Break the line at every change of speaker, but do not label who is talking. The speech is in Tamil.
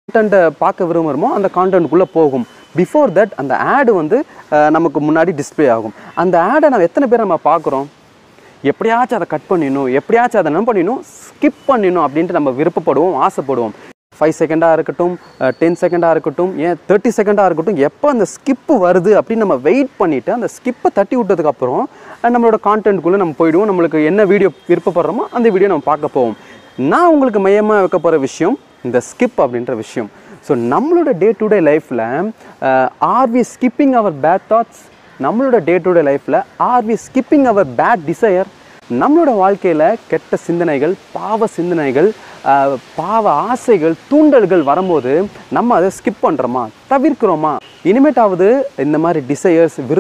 கான்டென்ட்டை பார்க்க விரும்புகிறோமோ அந்த கான்டென்ட்குள்ளே போகும் பிஃபோர் தட் அந்த ஆடு வந்து அஹ், நமக்கு முன்னாடி டிஸ்ப்ளே ஆகும் அந்த ஆடை நம்ம எத்தனை பேர் நம்ம பார்க்குறோம் எப்படியாச்சும் அதை கட் பண்ணிடணும் எப்படியாச்சும் அதை என்ன பண்ணிடணும் ஸ்கிப் பண்ணிடணும் அப்படின்ட்டு நம்ம விருப்பப்படுவோம் ஆசைப்படுவோம் ஃபைவ் செகண்டாக இருக்கட்டும் டென் செகண்டாக இருக்கட்டும் ஏன் தேர்ட்டி செகண்டாக இருக்கட்டும் எப்போ அந்த ஸ்கிப்பு வருது அப்படின்னு நம்ம வெயிட் பண்ணிவிட்டு அந்த ஸ்கிப்பை தட்டி விட்டதுக்கப்புறம் நம்மளோட கான்டென்ட்குள்ளே நம்ம போயிடுவோம் நம்மளுக்கு என்ன வீடியோ விருப்பப்படுறோமோ அந்த வீடியோ நம்ம பார்க்க போவோம் நான் உங்களுக்கு மையமாக வைக்க போகிற விஷயம் இந்த ஸ்கிப் அப்படின்ற விஷயம் ஸோ நம்மளோட டே டு டே லைஃப்பில் are we skipping our bad thoughts நம்மளோட டே டு டே லைஃப்பில் are we skipping our bad desire நம்மளோட வாழ்க்கையில் கெட்ட சிந்தனைகள் பாவ சிந்தனைகள் ஆஹ், பாவ ஆசைகள் தூண்டல்கள் வரும்போது நம்ம அதை ஸ்கிப் பண்ணுறோமா தவிர்க்கிறோமா இனிமேட்டாவது இந்த மாதிரி டிசையர்ஸ்